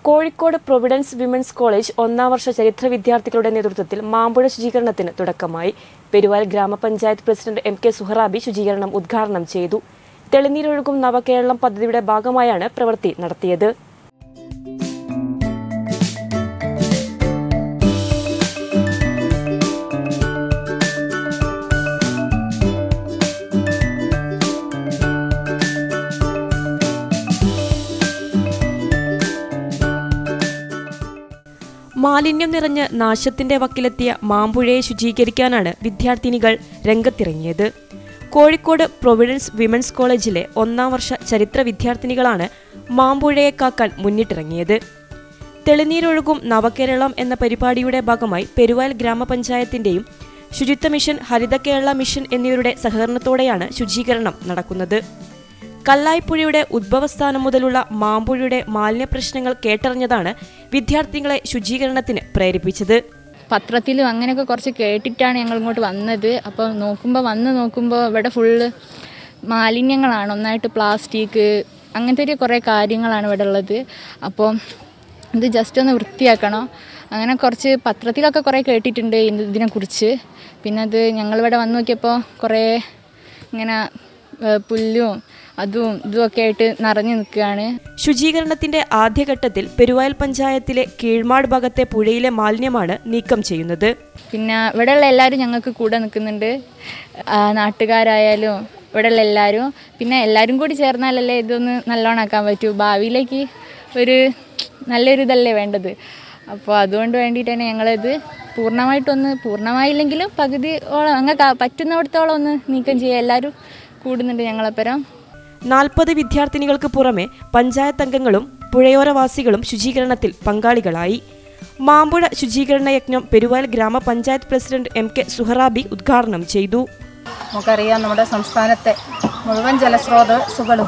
Kozhikode Providence women's college ഒന്നാം വർഷ ചരിത്ര വിദ്യാർത്ഥികളുടെ നേതൃത്വത്തിൽ മാമ്പുഴ ശുചീകരണത്തിന് തുടക്കമായി പെരുവാൽ ഗ്രാമപഞ്ചായത്ത് പ്രസിഡന്റ് എം കെ സുഹറാബി ശുചീകരണം ഉദ്ഘാടനം ചെയ്തു തെളിനീരൊഴുകും നവകേരളം പദ്ധതിയുടെ ഭാഗമായാണ് പ്രവൃത്തി നടത്തിയത് മാലിന്യം നിറഞ്ഞ് നാശത്തിന്റെ വക്കിലെത്തിയ മാമ്പുഴയെ ശുചീകരിക്കാനാണ് വിദ്യാർത്ഥിനികൾ രംഗത്തിറങ്ങിയത് കോഴിക്കോട് പ്രൊവിഡൻസ് വിമൻസ് കോളേജിലെ ഒന്നാം വർഷ ചരിത്ര വിദ്യാർത്ഥിനികളാണ് മാമ്പുഴയെ കാക്കാൻ മുന്നിട്ടിറങ്ങിയത് തെളിനീരൊഴുകും നവകേരളം എന്ന പരിപാടിയുടെ ഭാഗമായി പെരുവാൽ ഗ്രാമപഞ്ചായത്തിന്റെയും ശുചിത്വ മിഷൻ ഹരിത കേരള മിഷൻ എന്നിവരുടെ സഹകരണത്തോടെയാണ് ശുചീകരണം നടക്കുന്നത് കല്ലായിപ്പുഴയുടെ ഉദ്ഭവസ്ഥാനം മുതലുള്ള മാമ്പുഴയുടെ മാലിന്യ പ്രശ്നങ്ങൾ കേട്ടറിഞ്ഞതാണ് വിദ്യാർത്ഥികളെ ശുചീകരണത്തിന് പ്രേരിപ്പിച്ചത് പത്രത്തിലും അങ്ങനെയൊക്കെ കുറച്ച് കേട്ടിട്ടാണ് ഞങ്ങൾ ഇങ്ങോട്ട് വന്നത് അപ്പോൾ നോക്കുമ്പോൾ വന്ന് നോക്കുമ്പോൾ ഇവിടെ ഫുള്ള് മാലിന്യങ്ങളാണ് ഒന്നായിട്ട് പ്ലാസ്റ്റിക് അങ്ങനത്തെ ഒരു കുറേ കാര്യങ്ങളാണ് ഇവിടെ ഉള്ളത് അപ്പോൾ ഇത് ജസ്റ്റ് ഒന്ന് വൃത്തിയാക്കണം അങ്ങനെ കുറച്ച് പത്രത്തിലൊക്കെ കുറേ കേട്ടിട്ടുണ്ട് ഇത് ഇതിനെക്കുറിച്ച് പിന്നെ അത് ഞങ്ങളിവിടെ വന്ന് നോക്കിയപ്പോൾ കുറേ ഇങ്ങനെ ഏഹ്, പുല്ലും അതും ഇതുമൊക്കെ ആയിട്ട് നിറഞ്ഞു നിൽക്കുകയാണ് ശുചീകരണത്തിന്റെ ആദ്യഘട്ടത്തിൽ പെരുവായൽ പഞ്ചായത്തിലെ കീഴ്മാട് ഭാഗത്തെ പുഴയിലെ മാലിന്യമാണ് നീക്കം ചെയ്യുന്നത് പിന്നെ ഇവിടെയുള്ള എല്ലാവരും ഞങ്ങൾക്ക് കൂടെ നിൽക്കുന്നുണ്ട് ആ, നാട്ടുകാരായാലും ഇവിടെയുള്ള എല്ലാവരും പിന്നെ എല്ലാവരും കൂടി ചേർന്നാലല്ലേ ഇതൊന്ന് നല്ലോണം ആക്കാൻ പറ്റൂ ഭാവിയിലേക്ക് ഒരു നല്ലൊരു ഇതല്ലേ വേണ്ടത് അപ്പോൾ അതുകൊണ്ട് വേണ്ടിയിട്ട് തന്നെ ഞങ്ങളിത് പൂർണ്ണമായിട്ടൊന്ന് പൂർണ്ണമായില്ലെങ്കിലും പകുതി ഓളം ഞങ്ങൾക്ക് പറ്റുന്നിടത്തോളം ഒന്ന് നീക്കം ചെയ്യുക എല്ലാവരും കൂടുന്നുണ്ട് ഞങ്ങളപ്പുറം നാൽപ്പത് വിദ്യാർത്ഥിനികൾക്ക് പുറമെ പഞ്ചായത്ത് അംഗങ്ങളും പുഴയോരവാസികളും ശുചീകരണത്തിൽ പങ്കാളികളായി മാമ്പുഴ ശുചീകരണ യജ്ഞം പെരുവാൽ ഗ്രാമപഞ്ചായത്ത് പ്രസിഡന്റ് എം കെ സുഹറാബി ഉദ്ഘാടനം ചെയ്തു നമുക്കറിയാം നമ്മുടെ സംസ്ഥാനത്തെ മുഴുവൻ ജലസ്രോതസ്സുകളും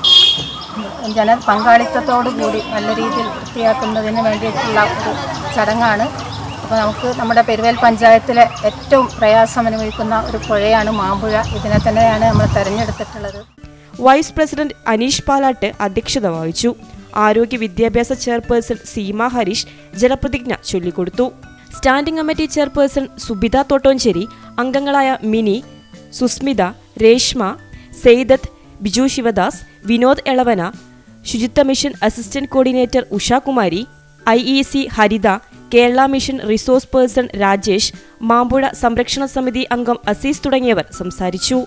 ജന പങ്കാളിത്തത്തോടു കൂടി നല്ല രീതിയിൽ വൃത്തിയാക്കുന്നതിന് വേണ്ടിയിട്ടുള്ള ഒരു ചടങ്ങാണ് അപ്പോൾ നമുക്ക് നമ്മുടെ പെരുവേൽ പഞ്ചായത്തിലെ ഏറ്റവും പ്രയാസം അനുഭവിക്കുന്ന ഒരു പുഴയാണ് മാമ്പുഴ ഇതിനെ തന്നെയാണ് നമ്മൾ തിരഞ്ഞെടുത്തിട്ടുള്ളത് വൈസ് പ്രസിഡന്റ് അനീഷ് പാലാട്ട് അധ്യക്ഷത വഹിച്ചു ആരോഗ്യ വിദ്യാഭ്യാസ ചെയർപേഴ്സൺ സീമ ഹരീഷ് ജലപ്രതിജ്ഞ ചൊല്ലിക്കൊടുത്തു standing committee chairperson Subitha Thottoncheri അംഗങ്ങളായ മിനി സുസ്മിത രേഷ്മ സെയ്ദത്ത് ബിജു ശിവദാസ് വിനോദ് എളവന ശുചിത്വ mission assistant coordinator Ushakumari I E C Haritha Kerala mission resource person Rajesh Mampuzha സംരക്ഷണ സമിതി അംഗം അസീസ് തുടങ്ങിയവർ സംസാരിച്ചു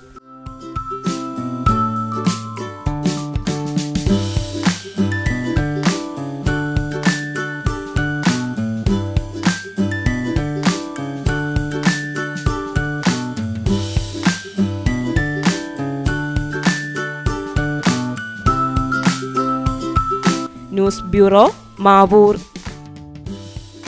ന്യൂസ് ബ്യൂറോ മാവൂർ